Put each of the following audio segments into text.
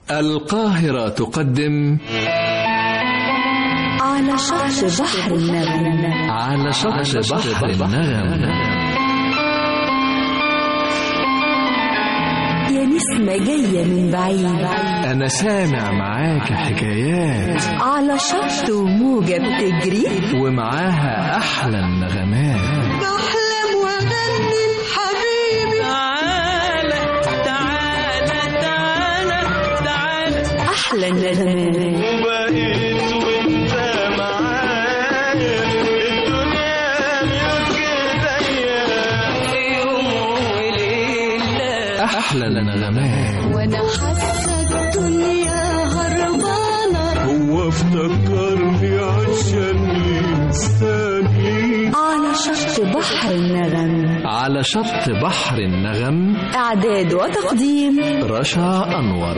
القاهرة تقدم على شط بحر النغم على شط بحر النغم يا نسمة جاية من بعيد أنا سامع معاك حكايات على شط وموجة بتجري ومعاها أحلى النغمات بحلم وأغني حبيبي تعالى تعالى تعالى تعالى أحلى النغمات وبقيت وانت معايا الدنيا ملك ايديا في يوم وليله أحلى النغمات وأنا حاسة الدنيا هربانة هو افتكرني عشان ينساني على شط بحر النغم على شط بحر النغم إعداد وتقديم رشا أنور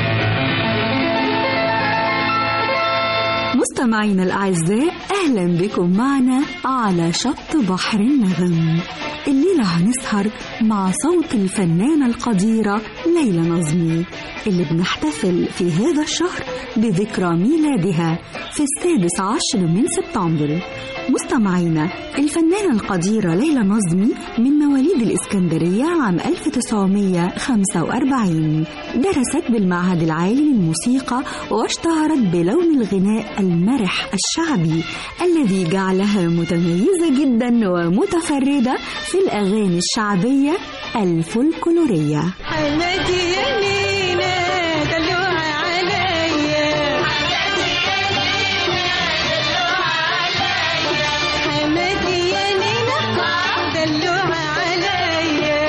مستمعينا الأعزاء أهلا بكم معنا على شط بحر النغم الليلة هنسهر مع صوت الفنانة القديرة ليلى نظمي اللي بنحتفل في هذا الشهر بذكرى ميلادها في السادس عشر من سبتمبر مستمعينا الفنانة القديرة ليلى نظمي من مواليد الإسكندرية عام 1945 درست بالمعهد العالي للموسيقى واشتهرت بلون الغناء المرح الشعبي الذي جعلها متميزة جدا ومتفردة في الأغاني الشعبية الفولكلورية حماتي يا ليلى دلوها عليا حماتي يا ليلى دلوها عليا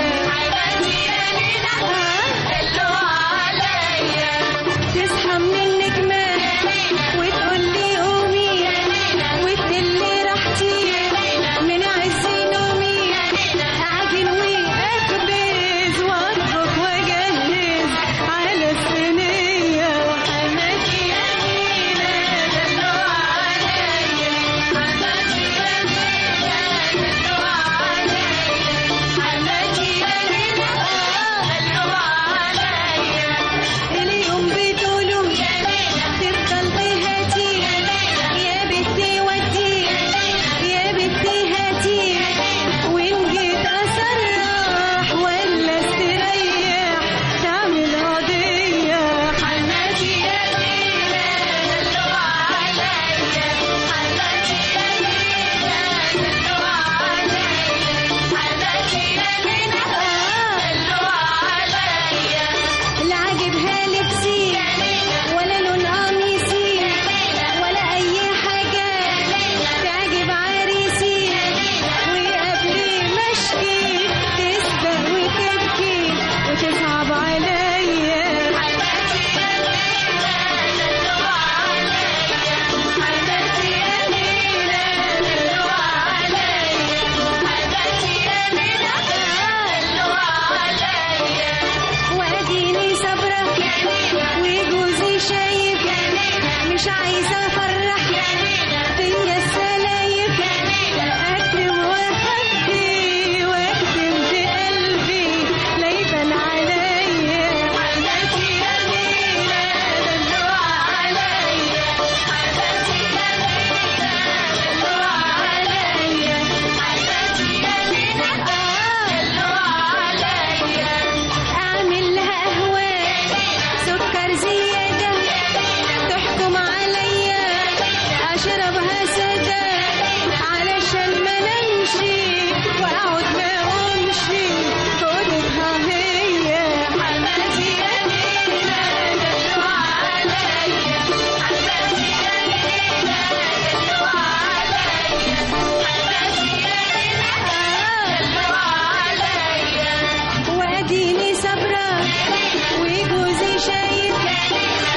تصحى من النجمة وتقول لي قومي وتدلي راحتي من عز نومي أعجن وأخبز وأطبخ وأجهز على الصينية حماتي يا ليلى دلوها عليا حماتي يا ليلى دلوها عليا حماتي يا ليلى دلوها عليا اليوم بتقولوا تفضل تهاتي يا بنتي ودي يا بنتي هاتي وإن جيت أسرح ولا استريح تعمل قضية حماتي يا ليلى دلوها عليا حماتي يا ليلى دلوها عليا حماتي يا ليلى دلوها عليا لا عاجبها لبسي ولا لون قميصي ولا اي حاجه تعجب عريسي وقبل ما اشكي تسبق وتبكي وتصعب عليا حماتي يا ليلى دلوها عليا حماتي يا ليلى دلوها عليا حماتي يا ليلى دلوها عليا واديني صبرة وجوزي شايف مش عايزة افرح فيا السلايف اكرم واخبي واخدم في قلبي لا يبان عليا حماتي يا ليلى دلوها عليا حماتي يا ليلى دلوها عليا حماتي يا ليلى دلوها عليا اعمل لها قهوه سكر زياده تحكم عليا اشربها ساده علشان ما نمشي واقعد ما اقومشي خدها هي حماتي يا ليلى دلوها عليا حماتي يا ليلى دلوها عليا حماتي يا ليلى دلوها عليا واديني صبرة وجوزي شايف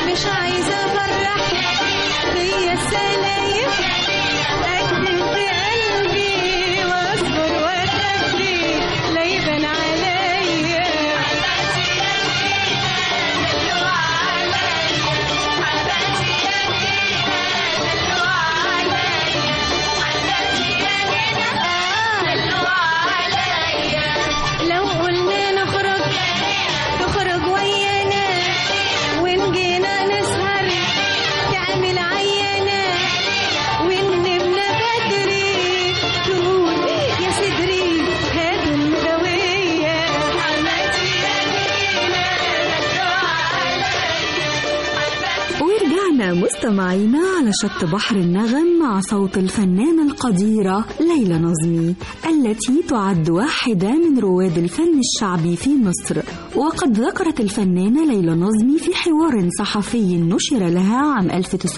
ورجعنا مستمعينا على شط بحر النغم مع صوت الفنانة القديرة ليلى نظمي التي تعد واحدة من رواد الفن الشعبي في مصر وقد ذكرت الفنانة ليلى نظمي في حوار صحفي نشر لها عام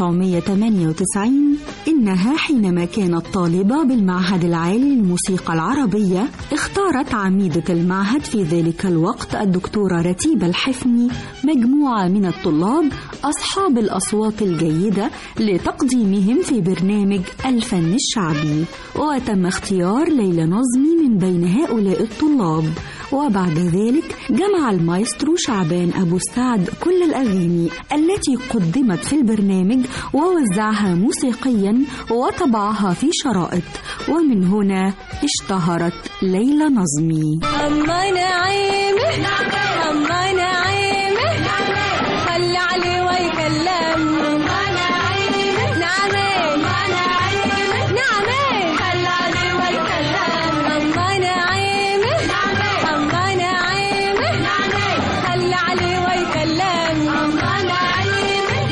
1998 إنها حينما كانت طالبة بالمعهد العالي للموسيقى العربية اختارت عميدة المعهد في ذلك الوقت الدكتورة رتيبة الحفني مجموعة من الطلاب أصحاب الأصوات الجيدة لتقديمهم في برنامج الفن الشعبي وتم اختيار ليلى نظمي من بين هؤلاء الطلاب وبعد ذلك جمع المايسترو شعبان أبو السعد كل الأغاني التي قدمت في البرنامج ووزعها موسيقيا وطبعها في شرائط ومن هنا اشتهرت ليلى نظمي أما نعيمة أما نعيمة خلي عليه ويكلمني نعمين نعمين خلي عليه ويكلمني أما نعيمة أما نعيمة خلي عليه ويكلمني نعمين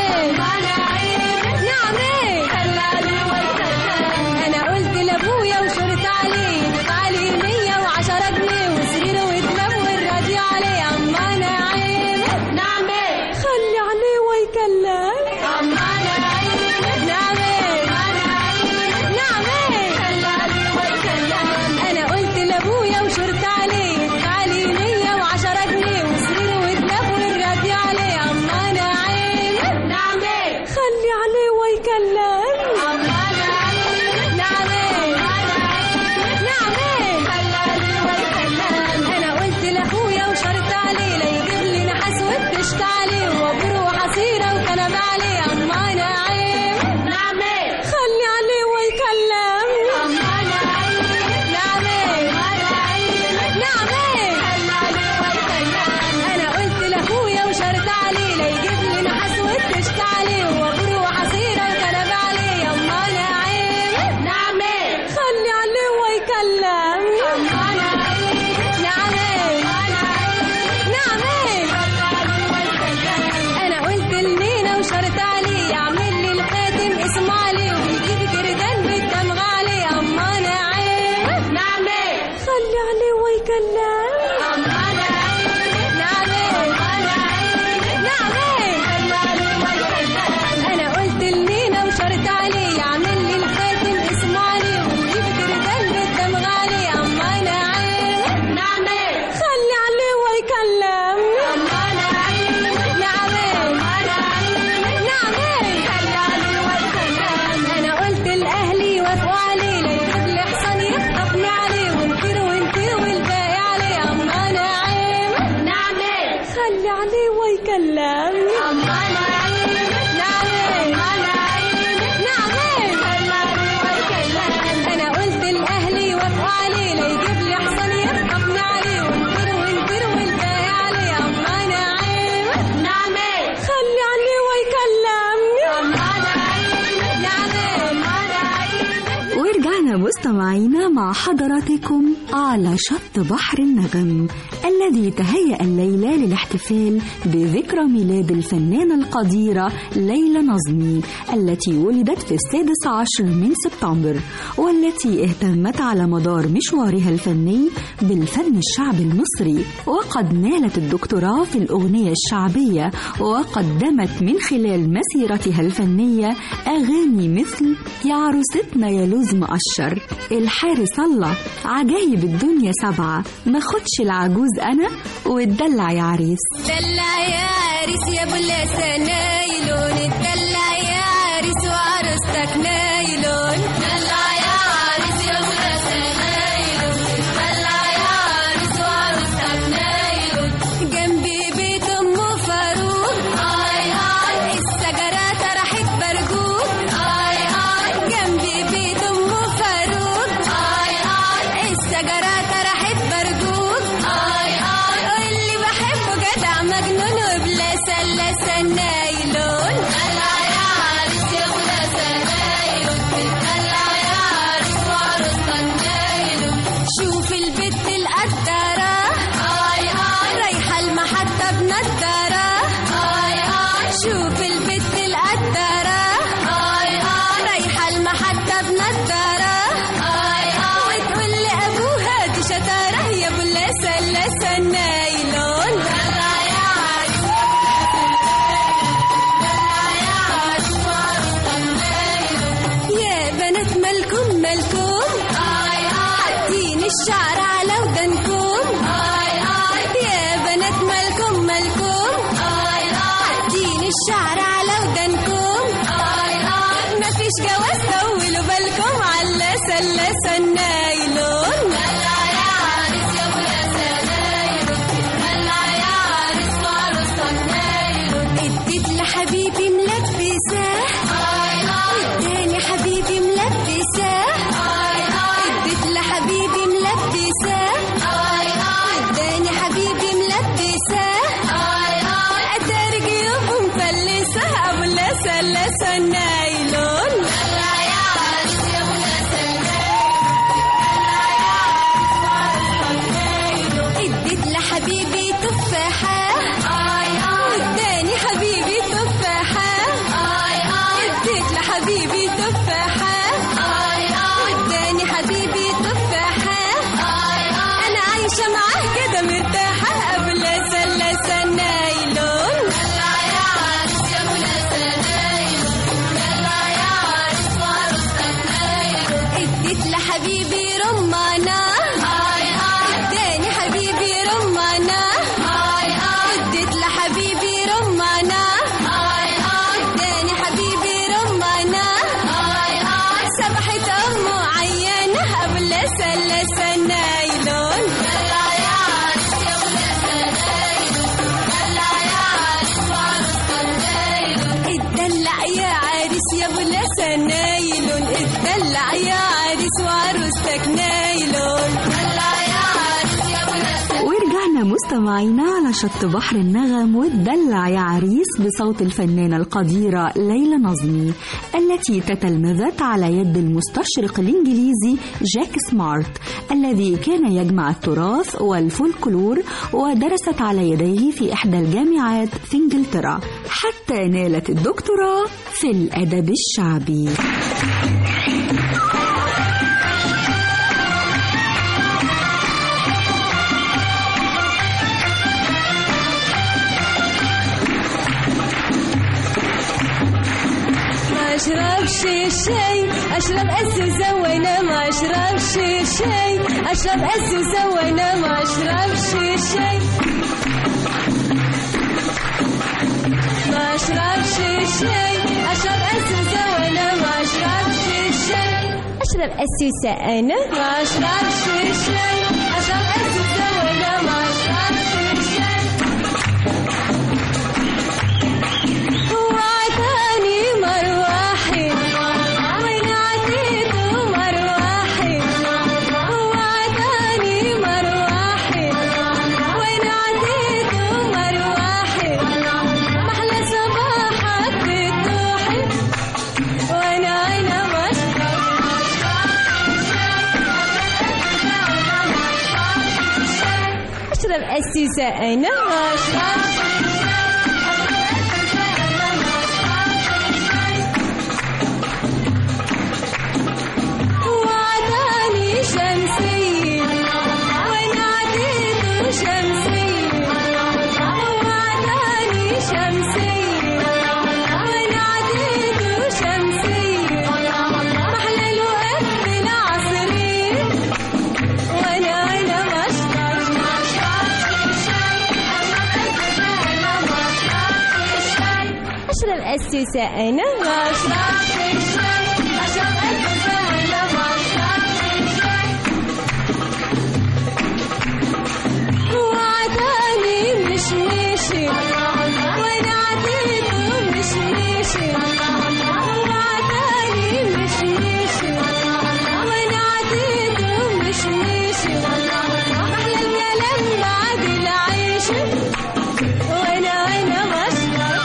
نعمين خلي عليه ويكلمني أنا قلت لأبويا وشرت عليه عليه مية وعشرة جنيه وسرير وتنام والراديو عليه أما نعيمة نعمين خلي عليه ويكلم أما نعيمة نعمين نعمين خلي عليه ويكلم أنا قلت لأبويا وشرت عليه عليه مية وعشرة جنيه وسرير وتنام والراديو عليه أما نعيمة نعمين خلي عليه ويكلم أما نعيمة نعمين نعمين خلي عليه ويكلم أنا قلت لأخويا وشرت عليه لا يجيب لي نحاس وبتشت عليه وبر وحصيرة وكنب عليه أما نعيم نعمين خلي عليه ويكلم أما نعيم نعمين نعمين خلي عليه ويكلم أنا قلت لأخويا وشرت عليه لا يجيب لي نحاس وبتشت عليه وبر وحصيرة وكنب عليه أما نعيم نعمين خلي عليه ويكلم أما نعيم نعمين نعمين انا قلت لمينا وشرت عليه يعمل لي الخاتم اسمه عليه ويجيب جردان بالدمغ عليه اما نعيم نعمين خلي عليه ويكلم اما نعيم نعمين نعمين خلي عليه ويكلم انا قلت لمينا وشرت عليه يعمل لي الخاتم اسمه عليه ويجيب جردان بالدمغ عليه اما نعيم نعمين خلي عليه ويكلم اما نعيم نعمين نعمين خلي عليه ويكلم انا قلت لاهلي يوافقوا عليه لا يجيب لي حصان يخطفني عليه ونطير ونطير والباقي عليه اما نعيم نعمين خلي عليه ويكلم اما نعيم نعمين نعمين خلي عليه ويكلم انا قلت لاهلي يوافقوا عليه لا يجيب لي حصان يخطفني عليه ونطير ونطير والباقي عليه اما نعيم نعمين خلي عليه ويكلم اما نعيم نعمين ورجعنا مستمعينا مع حضراتكم على شط بحر النغم الذي تهيأ الليلة للاحتفال بذكرى ميلاد الفنانة القديرة ليلى نظمي التي ولدت في السادس عشر من سبتمبر والتي اهتمت على مدار مشوارها الفني بالفن الشعبي المصري وقد نالت الدكتوراه في الأغنية الشعبية وقدمت من خلال مسيرتها الفنية أغاني مثل يا عروستنا يا لوز مقشر الحارس الله عجايب الدنيا سبعة ما خدش العجوز أنا واتدلع يا عريس دلع يا عريس يا بلاسة نايلون اتدلع يا عريس وعروستك نايلون دلع يا عريس يا بلاسة نايلون اتدلع يا عريس وعروستك نايلون جنبي بيت ام فاروق هاي هاي السجرة طرحت برجوك هاي هاي جنبي بيت ام فاروق هاي هاي السجرة طرحت برجوك هاي هاي واللي بحبه جدع مجنون وبلا سلاسة نايلون دلع يا عريس يا بلاسة نايلون دلع يا عريس وعروستك نايلون شوف البت القدرة هاي هاي رايحة المحطة بنضارة هاي هاي شوف البت حبيبي ملبساه اداني حبيبي ملبساه اديت لحبيبي ملبساه اداني حبيبي ملبساه اتاري جيوب مفلسه ابو لسه لسه نايلون اديت لحبيبي تفاحة اداني حبيبي تفاحة اديت لحبيبي تفاحة اداني حبيبي تفاحة انا عايشة معاه كده مرتاحة قبل سلسة نايلون اديت لحبيبي رمانة اداني حبيبي رمانة اديت لحبيبي رمانة اداني حبيبي رمانة سبحت امه عيانة قبل سلسة نايلون اتدلع يا عريس يا ابو لسه نايلون اتدلع يا عريس وعروستك نايلون ورجعنا مستمعينا على شط بحر النغم والدلع يا عريس بصوت الفنانة القديرة ليلى نظمي التي تتلمذت على يد المستشرق الإنجليزي جاك سمارت الذي كان يجمع التراث والفولكلور ودرست على يديه في إحدى الجامعات في إنجلترا حتى نالت الدكتوراه في الأدب الشعبي ما اشربش شاي اشرب اسوسه وانا ما اشربش شاي اشرب اسوسه وانا ما اشربش شاي ما اشربش شاي اشرب اسوسه وانا ما اشربش شاي اشرب اسوسه انا ما اشربش شاي اشرب اسوسه وانا ما اشربش شاي وعداني مروحي وين عديته مروحي وعداني مروحي وين عديته مروحي محلى صباحك بتروحي وانا انا اشرب اسيسه انا ما اشرب وعداني شمسية وانا عديته شمسية وعداني شمسية وانا عديته شمسية محلى الوقت العصرية وانا انا مشرب اشرب اسيسة انا ما اشربش الشاي اشرب اسيسة انا ما اشربش الشاي وعداني مش مشي وانا عديته مش مشي وعداني مش مشي وانا عديته مش مشي احلى الكلام بعد العيش وانا انا بشرب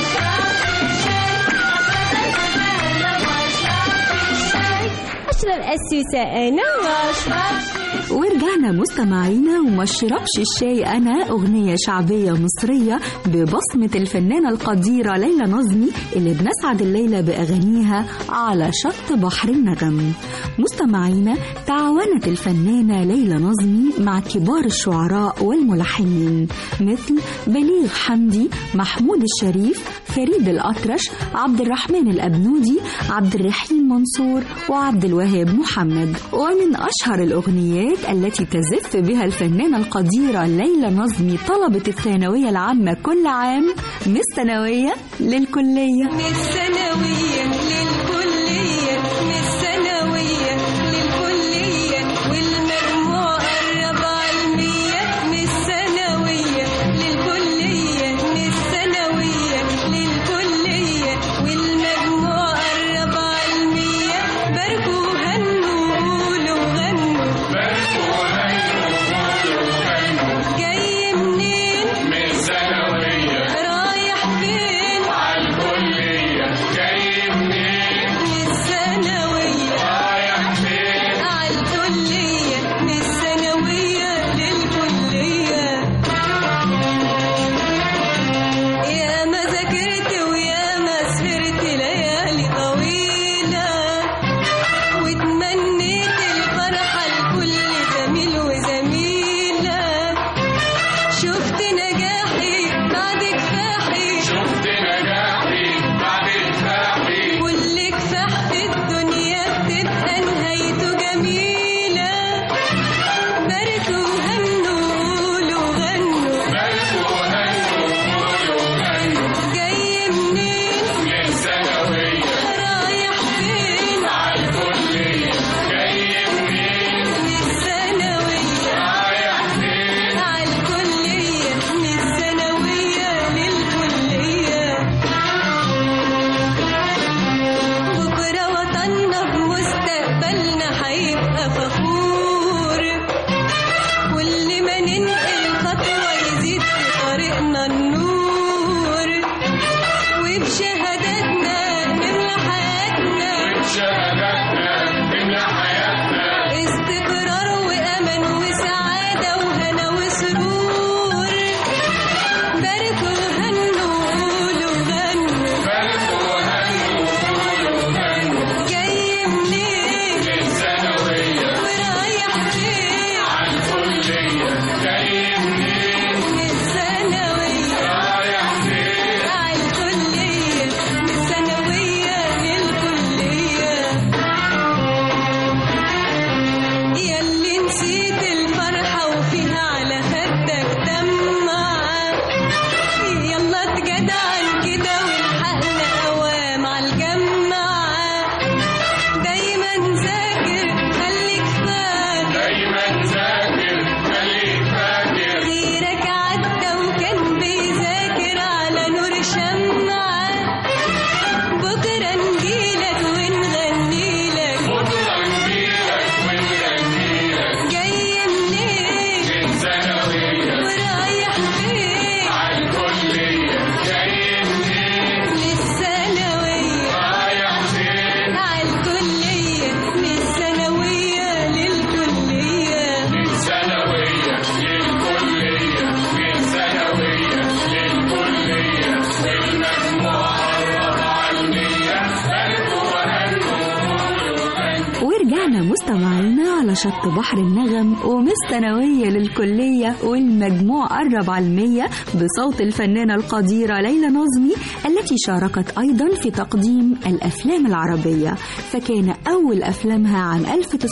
اشرب اسيسه انا واشرب ورجعنا مستمعينا وما شربش الشاي أنا أغنية شعبية مصرية ببصمة الفنانة القديرة ليلى نظمي اللي بنسعد الليلة بأغانيها على شط بحر النغم مستمعينا تعاونت الفنانة ليلى نظمي مع كبار الشعراء والملحنين مثل بليغ حمدي محمود الشريف فريد الأطرش عبد الرحمن الأبنودي عبد الرحيم منصور وعبد الوهاب محمد ومن أشهر الأغنيات التي تزف بها الفنانة القديرة ليلى نظمي طلبة الثانوية العامة كل عام من الثانوية للكلية من الثانوية للكلية من الثانوية للكلية والمجموع قرب على المية من الثانوية للكلية من الثانوية للكلية الشمعة بكرة نجيلك ونغنيلك بكرة نجيلك ونغنيلك جاي منين من ثانوية ورايح فين عالكلية جاي منين للثانوية رايح فين عالكلية من الثانوية للكلية من ثانوية للكلية من ثانوية للكلية والمجموع قرب عالمية هلكوا وهلكوا ورجعنا مستمعينا على شط بحر النغم ومس ثانوية للكلية والمجموع قرب على المية بصوت الفنانة القديرة ليلى نظمي التي شاركت أيضا في تقديم الأفلام العربية فكان أول أفلامها عام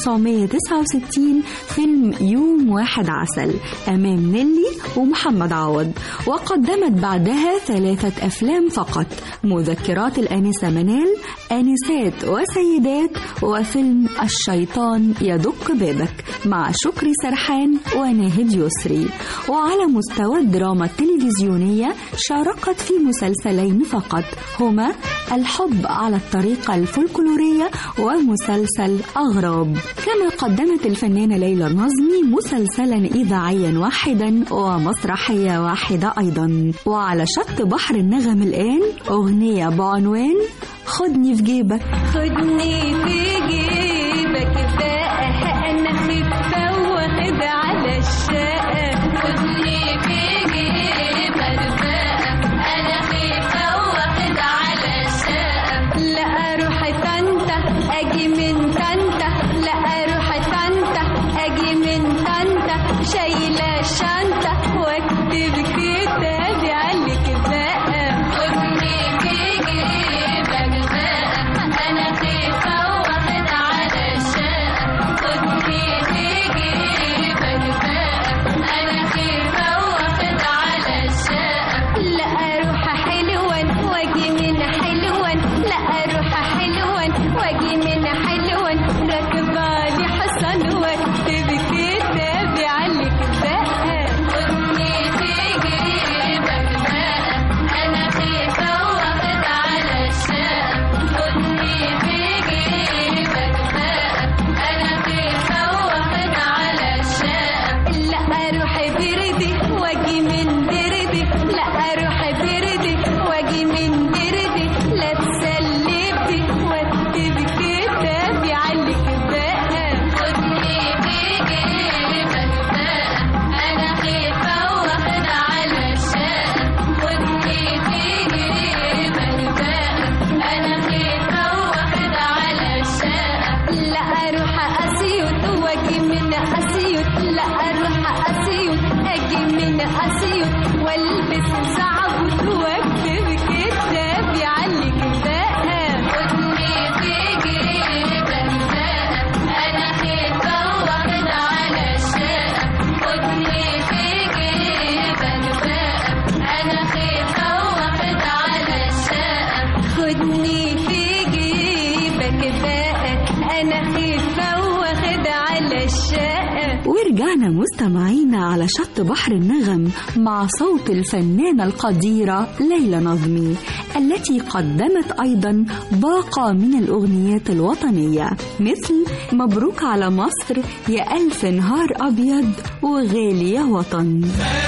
1969 فيلم يوم واحد عسل أمام نيلي ومحمد عوض وقدمت بعدها ثلاثة أفلام فقط مذكرات الآنسة منال آنسات وسيدات وفيلم الشيطان يدق بابك مع شكري سرحان وناهد يسري وعلى مستوى الدراما التلفزيونية شاركت في مسلسلين فقط هما الحب على الطريقة الفولكلورية ومسلسل أغراب كما قدمت الفنانة ليلى نظمي مسلسلا إذاعيا واحدا ومسرحية واحدة أيضا وعلى شط بحر النغم الآن أغنية بعنوان خدني في جيبك خدني في جيبك بقى انا خفة واخد على الشقة خدني في جيبك بقى انا خفة واخد على الشقة لا اروح طنطا اجي من طنطا لا اروح طنطا اجي من طنطا شايلة شنطة واكتب كتابي عليك بقى خدني في جيبك بقى انا خايفة واخد على الشقة خدني في جيبك بقى انا خايفة واخد على الشقة لا اروح حلوان واجي من حلوان لا اروح حلوان واجي من حلوان راكبة لي حصان واكتب كتابي عليك بقى خدني في جيبك بقى انا خايفة واخد على الشقة خدني في جيبك بقى انا خايفة واخد على الشقة لا اروح بردي واجي من دردي لا اروح بردي واجي من دردي لا تسلبي واكتب كتابي عليك بقى خدني في جيبك بقى انا خايفة واخد على الشقة خدني في جيبك بقى انا خايفة واخد على الشقة لا اروح اسيوط واجي من اسيوط لا اروح اسيوط اجي من اسيوط والبس زعبوط واكتب كتابي عليك بقى خدني في جيبك بقى انا خايفة واخد على الشقة خدني في جيبك بقى انا خايفة واخد على الشقة خدني في جيبك بقى انا خايفة واخد على الشقة ورجعنا مستمعينا على شط بحر النغم مع صوت الفنانة القديرة ليلى نظمي التي قدمت أيضا باقة من الأغنيات الوطنية مثل مبروك على مصر يا ألف نهار أبيض وغالي يا وطن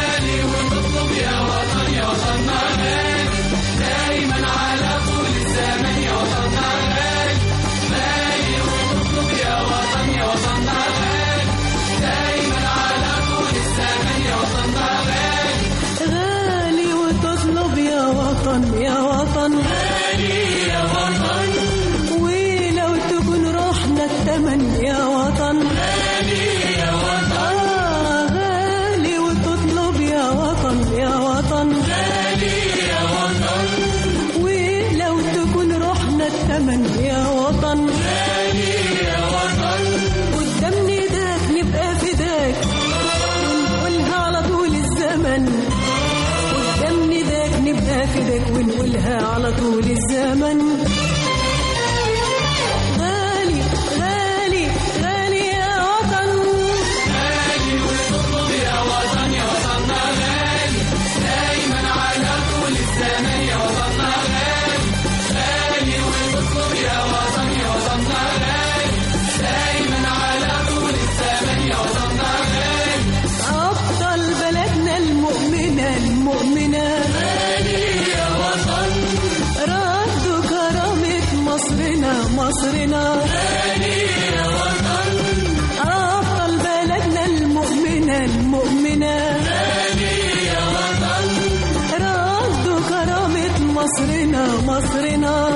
غالي وتطلب يا وطن يا وطن غالي يا وطن ولو تكون روحنا الثمن يا وطن غالي يا وطن آه غالي وتطلب يا وطن يا وطن غالي يا وطن ولو تكون روحنا الثمن يا وطن غالي يا وطن قدام نداك نبقى فداك ونقولها على طول الزمن قدام نداك نبقى فداك ونقولها على طول الزمن غالي غالي غالي يا وطن غالي وتطلب يا وطن يا وطن غالي دايما على طول الزمن يا مصرنا أبطال بلدنا المؤمنة المؤمنة ردوا كرامة مصرنا مصرنا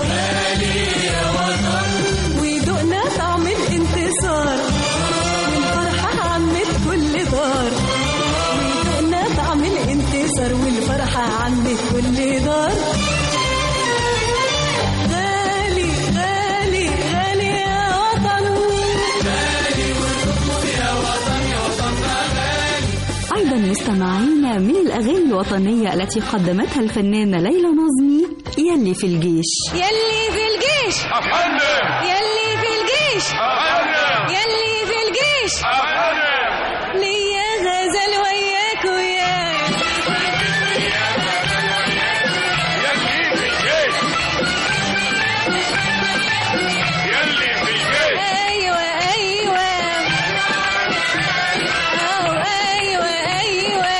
وذقنا طعم الانتصار والفرحة عمت كل دار وذقنا طعم الانتصار والفرحة عمت كل دار غالي غالي غالي يا وطن أيضا مستمعينا من الأغاني الوطنية التي قدمتها الفنانة ليلى نظمي يلي في الجيش يلي في الجيش أفندم يلي في الجيش أفندم يلي في الجيش أفندم ليا غزل وياك وياك يلي في الجيش يلي في الجيش ايوه ايوه أو ايوه ايوه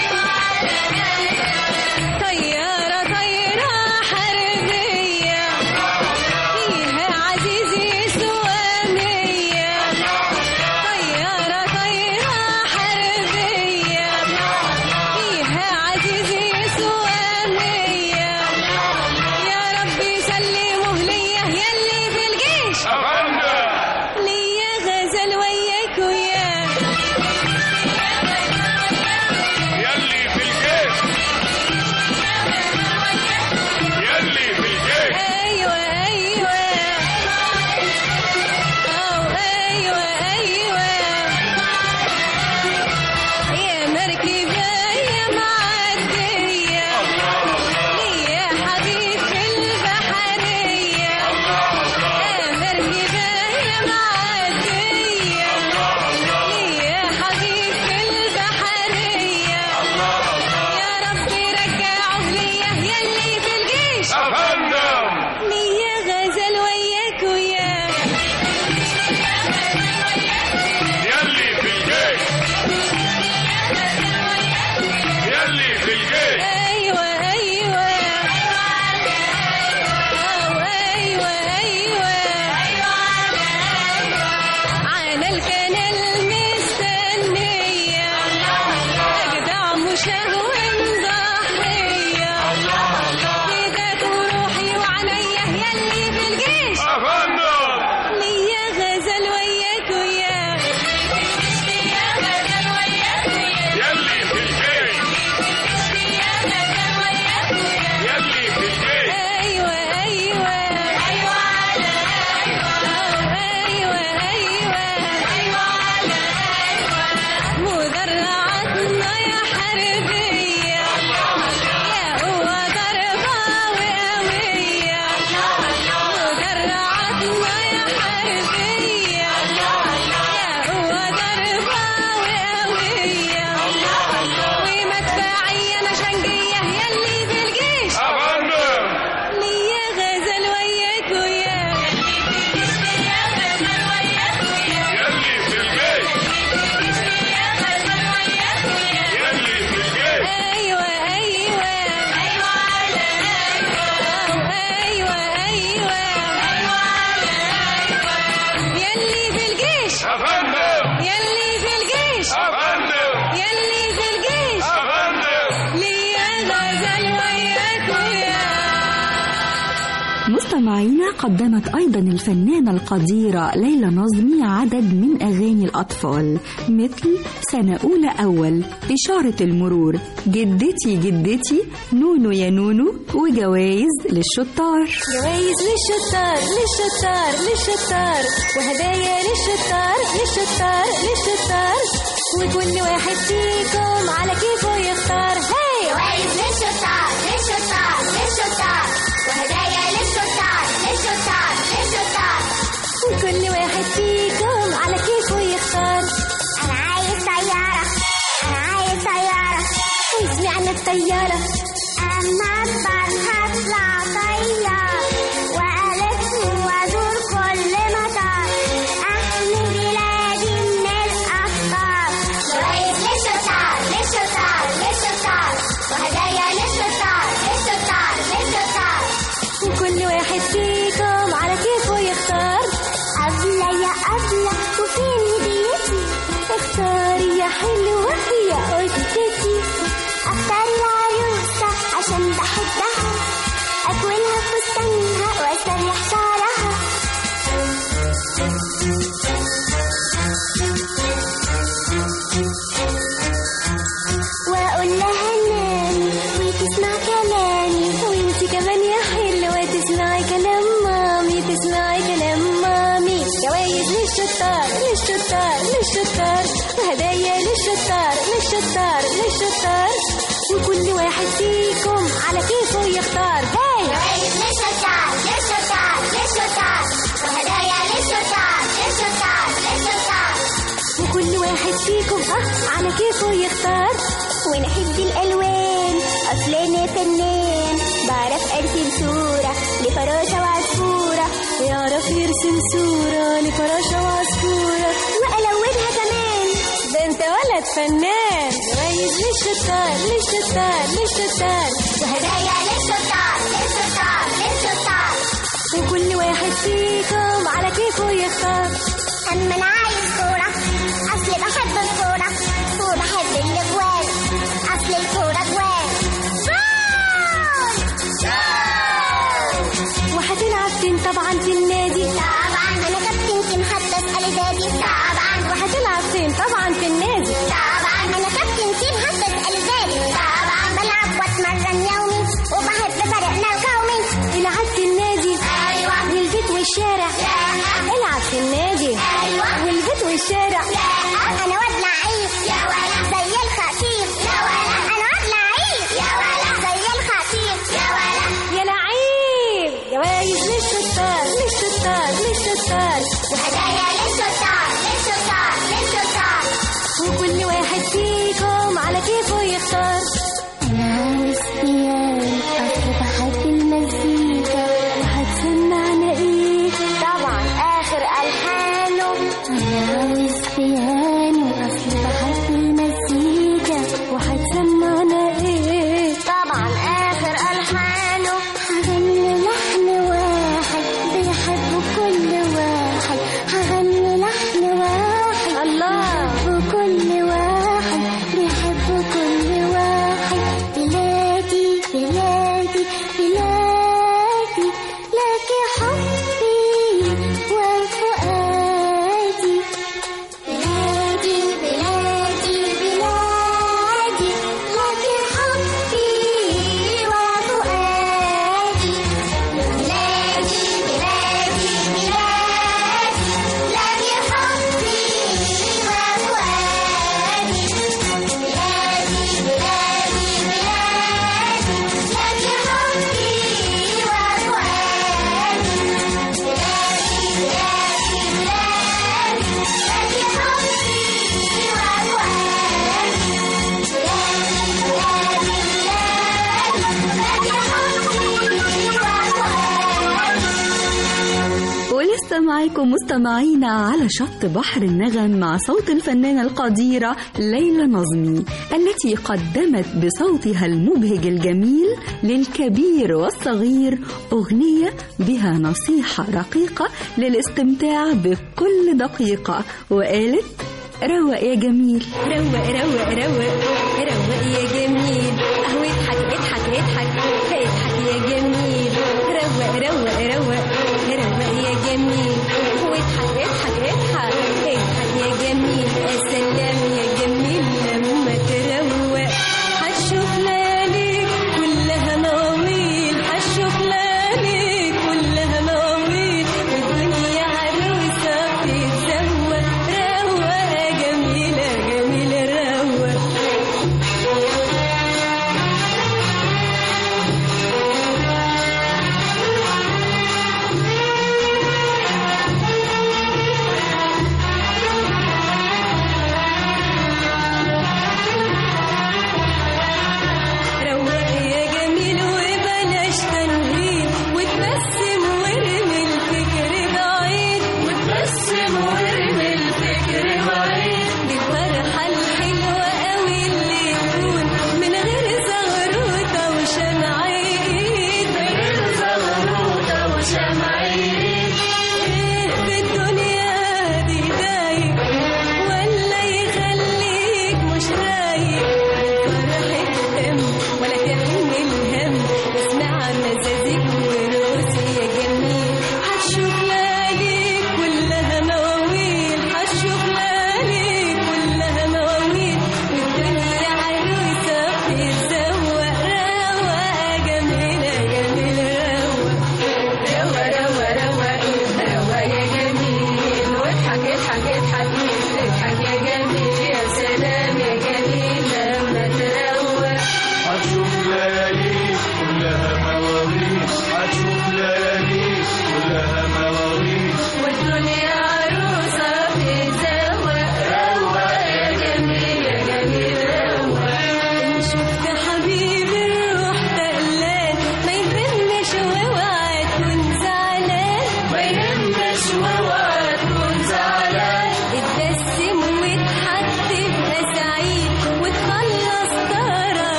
طياره طايره حربيه فيها عزيزي سواميه طياره طايره حربيه فيها عزيزي سواميه يا ربي سلمه ليا يلي في الجيش أفندم ليا غزل وياك وياك يلي في الجيش يلي في الجيش ايوه ايوه أو ايوه ايوه يا مركبة يا معدية ليا حبيب في البحرية يا مركبة يا معدية ليا حبيب في البحرية يا ربي رجعه ليا يلي في الجيش أفندم ليا غزل وياك وياك يلي في الجيش يلي في الجيش ايوه ايوه أو ايوه ايوه على الكنال مستنيه اجدع مشهور ضحيه فداك روحي وعليا يلي في الجيش أفندم ليا غزل وياك وياك يلي في الجيش يلي في الجيش ايوه ايوه ايوه ايوه ايوه مدرعتنا يا حربيه يا قوه ضربه وقويه مدرعتنا يا حربيه يا قوه ضربه وقويه ومدفعيه مشنجيه يلي في الجيش أفندم ليا غزل وياك وياك يلي في الجيش يلي في الجيش ايوه ايوه ايوه ايوه ايوه يلي في الجيش أفندم يلي في الجيش أفندم يلي في الجيش أفندم ليا غزل وياك وياك مستمعينا قدمت أيضا الفنانة القديرة ليلى نظمي عدد من أغاني الأطفال مثل سنة أولى أول إشارة المرور جدتي جدتي نونو يا نونو وجوائز للشطار جوايز للشطار للشطار للشطار وهدايا للشطار للشطار للشطار وكل واحد فيكم على كيفه يختار هاي جوائز للشطار للشطار للشطار وهدايا للشطار للشطار للشطار وكل واحد فيكم على كيفه يختار أنا عايز طيارة أنا عايز طيارة اسمي عن الطيارة أما أكبر هطلع طيار وألف وأزور كل مطار أحمي بلادي من الأخطار جوائز للشطار للشطار للشطار وهدايا للشطار للشطار للشطار وكل واحد فيكم على كيفه يختار للشطار للشطار وهدايا للشطار للشطار للشطار وكل واحد فيكم على كيفه يختار هاي جوايز للشطار للشطار للشطار وهدايا للشطار للشطار للشطار وكل واحد فيكم اه على كيفه يختار ونحب الألوان أصلنا فنان بعرف أرسم صورة لفراشة وعصفورة يعرف يرسم صورة لفراشة وعصفورة وألونها كمان ده انت ولد فنان جوايز للشطار للشطار للشطار وهدايا للشطار للشطار للشطار وكل واحد فيكم على كيفه يختار أما أنا عايز كورة أصل بحب الكورة وبحب الأجوان أصل الكورة أجوان جول وهتلعب فين طبعا في النادي طبعا أنا كابتن كم حتى أسأل دادي طبعا وهتلعب فين طبعا في النادي طبعا أنا كابتن كم حتى أسأل دادي طبعا بلعب وأتمرن يومي وبحب فريقنا القومي العب في النادي أيوة والبيت والشارع لا العب في النادي أيوة والبيت والشارع أنا واد لعيب يا ولد زي الخطيب يا ولد أنا واد لعيب يا ولد زي الخطيب يا ولد يا لعيب جوايز للشطار للشطار للشطار وهدايا للشطار للشطار للشطار وكل واحد فيكم على كيفه يختار أنا عاوز بيان أصل بحب المزيكا وهتسمعنا ايه طبعا آخر ألحانه أنا عاوز بيانو أصل بحب المزيكا وهتسمعنا ايه طبعا آخر ألحانه هغني لحن واحد بيحب كل واحد هغني لحن واحد الله وكل واحد بيحب كل واحد بلادي بلادي بلادي لك حبي وفؤادي بلادي بلادي بلادي لك حبي وفؤادي بلادي بلادي بلادي لك حبي وفؤادي بلادي بلادي بلادي لك حبي وفؤادي بلادي بلادي بلادي لك ولسه معاكم مستمعينا على شط بحر النغم مع صوت الفنانة القديرة ليلى نظمي التي قدمت بصوتها المبهج الجميل للكبير والصغير أغنية بها نصيحة رقيقة للاستمتاع بكل دقيقة وقالت روق يا جميل روق روق روق روق يا جميل اهو اضحك اضحك اضحك اضحك يا جميل روق روق روق روق يا جميل واضحك اضحك اضحك اضحك يا جميل يا سلام يا جميل لما تروق هتشوف لياليك كلها مواويل هتشوف لياليك كلها مواويل والدنيا عروسة بتتزوق روق يا جميلة جميلة روق روق يا جميل وبلاش تنهيد وتبسم وارمي الفكر بعيد وتبسم وارمي الفكر بعيد دي الفرحة الحلوة قوي اللي تكون من غير زغروطة وشمع ايد من غير زغروطة وشمع ايد ايه في الدنيا دي دايق ولا يخليك مش رايق بالفرح تهم ولا تحمل هم اسمع مزازيك ورقص يا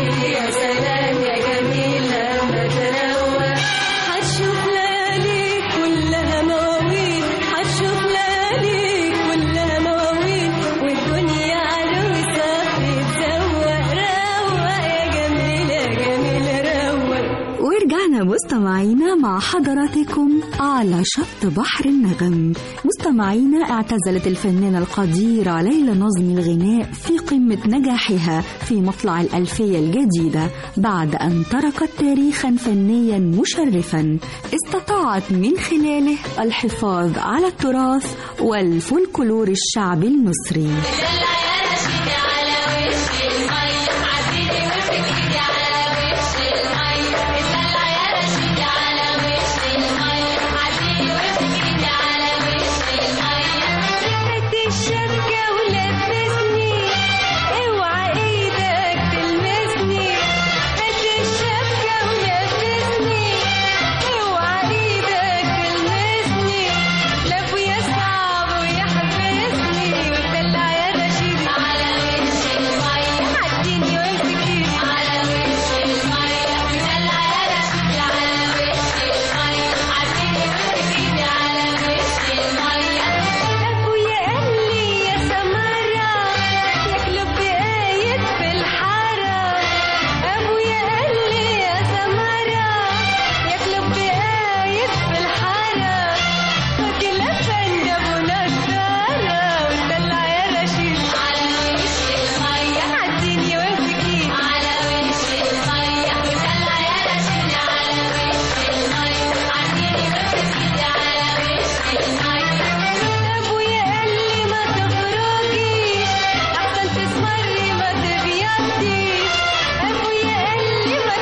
يا سلام يا جميل لما تروق هتشوف ليالي كلها مواويل هتشوف ليالي كلها مواويل والدنيا عروسة بتزوق روق يا جميل يا جميل روق ورجعنا مستمعينا مع حضراتكم على شط بحر النغم مستمعينا اعتزلت الفنانة القديرة ليلى نظمي الغناء في قمة نجاحها في مطلع الألفية الجديدة بعد أن تركت تاريخا فنيا مشرفا استطاعت من خلاله الحفاظ على التراث والفولكلور الشعبي المصري هات الشبكة ولبسني اوعى ايدك تلمسني هات الشبكة ولبسني اوعى ايدك تلمسني لابويا صعب ويحبسني ودلع يا رشيد على وش المية عديني وامسكي على وش المية ودلع يا رشيد على وش المية عديني وامسكي على وش المية ابويا قال لي يا سمرة ياكلوا بقايد في الحارة ابويا قال لي يا سمرة ياكلوا بقايد في الحارة فاكل افندى ابو نضارة ودلع يا رشيد على وش المية عديني وامسكي على وش المية ودلع يا رشيد على وش المية عديني وامسكي على وش المية ابويا قال لي ما تخرجيش احسن تسمري ما تبيضيش ابويا قال لي ما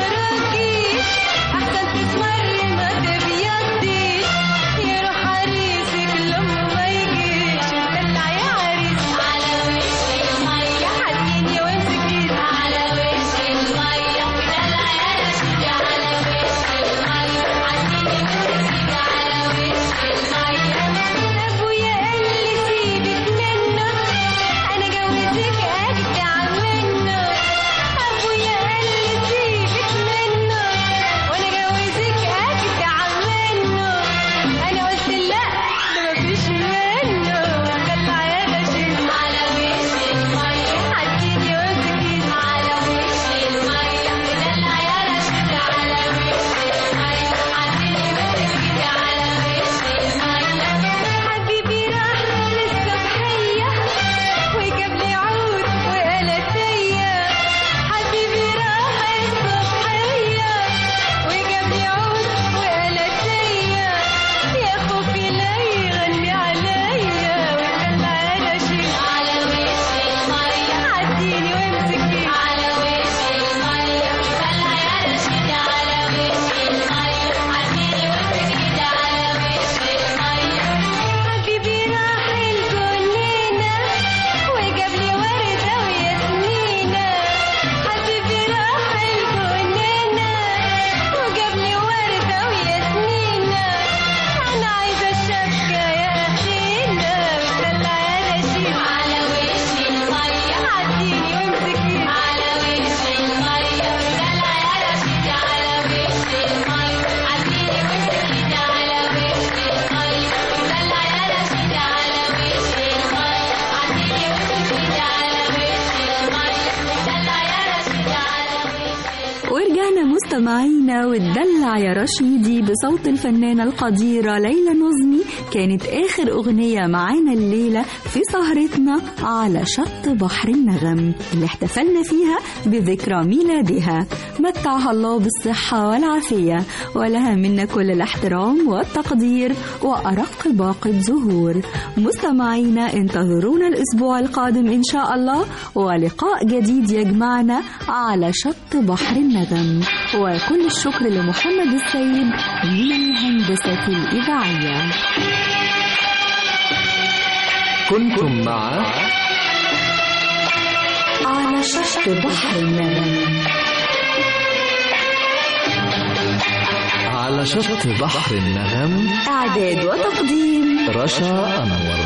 تخرجيش احسن تسمري ما تبيضيش يروح عريسك لما ما يجيش ودلع يا عريس على وش المية عديني وامسكي على وش المية ودلع يا رشيد على وش المية عديني وامسكي على وش المية ابويا قال لي سيبك منه انا جوزك اجدع منه ابويا قال لي سيبك منه وانا جوزك اجدع منه انا قلت لا ده مفيش منه دلع يا رشيد على وش الميه عديني وامسكي على وش الميه ودلع يا رشيد على وش الميه عديني وامسكي على وش الميه حبيبي راح للصبحيه وجاب لي عود وقلتيه حبيبي راح الصبحيه وجاب لي عود وقلتيه يا خوفي لا يغني عليا ودلع انا شيل على وش الميه عديني وامسكي على وش الميه ودلع يا رشيد على وش الميه عديني وامسكي على وش الميه حبيبي راح الجنينه وجاب لي ورده وياسمينه حبيبي راح الجنينه وجاب لي ورده وياسمينه انا عايزه الشبكه يا اخينا ودلع يا رشيد على وش الميه عديني وامسكي على وش الميه ودلع يا رشيد على وش الميه عديني وامسكي على وش الميه ودلع يا رشيد على وش الميه عديني وامسكي على وش الميه ودلع يا رشيد على وش ورجعنا مستمعينا والدلع يا رشيدي بصوت الفنانة القديرة ليلى نظمي كانت آخر أغنية معانا الليلة في سهرتنا على شط بحر النغم اللي احتفلنا فيها بذكرى ميلادها متعها الله بالصحة والعافية ولها منا كل الاحترام والتقدير وأرق باقة زهور مستمعينا انتظرونا الأسبوع القادم إن شاء الله ولقاء جديد يجمعنا على شط بحر النغم وكل الشكر لمحمد السيد من الهندسة الإذاعية كنتم مع على شط بحر النغم على شط بحر النغم إعداد وتقديم رشا أنور